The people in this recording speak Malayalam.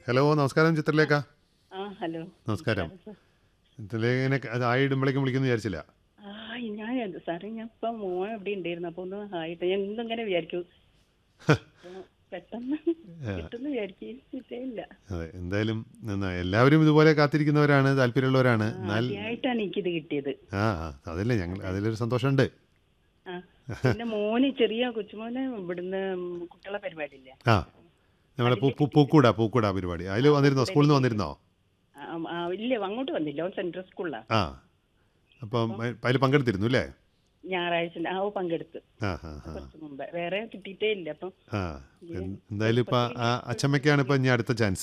ഹലോ നമസ്കാരം ചിത്രലേഖ ആ ഹലോ നമസ്കാരം ചിത്രലേഖനെ അത് ആയിടുമ്പോഴേക്കും വിളിക്കുന്നു വിചാരിച്ചില്ല ആ ഞാൻ എന്ത് സാറേ ഞാൻ ഇപ്പം മോൻ എവിടെ ഉണ്ടായിരുന്നു അപ്പൊ ഒന്ന് ആയിട്ട് ഞാൻ എന്തെങ്ങനെ വിചാരിക്കും അപ്പൊ പെട്ടെന്ന് കിട്ടുന്ന വിചാരിക്കില്ല അതെ എന്തായാലും നന്നായി എല്ലാവരും ഇതുപോലെ കാത്തിരിക്കുന്നവരാണ് താല്പര്യമുള്ളവരാണ് എന്നാൽ ആദ്യമായിട്ടാണ് എനിക്കിത് കിട്ടിയത് ആ ആ, അതല്ലേ ഞങ്ങൾ അതിലൊരു സന്തോഷമുണ്ട് ആ പിന്നെ മോന് ചെറിയ കൊച്ചുമോന് ഇവിടുന്ന് കുട്ടികളെ പരിപാടി ഇല്ല ആ നമ്മളെ പൂ പൂ- പൂക്കൂട പൂക്കൂട പരിപാടി അതിൽ വന്നിരുന്നോ സ്കൂളിൽ നിന്ന് വന്നിരുന്നോ ഇല്ല അങ്ങോട്ട് വന്നില്ല ഓൻ സെൻട്രൽ സ്കൂളിലാണ് ആ അപ്പം അതിൽ പങ്കെടുത്തിരുന്നു അല്ലേ ഞായറാഴ്ച ആ ഓ പങ്കെടുത്ത് ആ ആ ആ കുറച്ച് മുമ്പ് വേറെ കിട്ടിയിട്ടേ ഇല്ല അപ്പം ആ എന്തായാലും ഇപ്പം ആ അച്ചമ്മയ്ക്കാണ് ഇപ്പം ഇനി അടുത്ത ചാൻസ്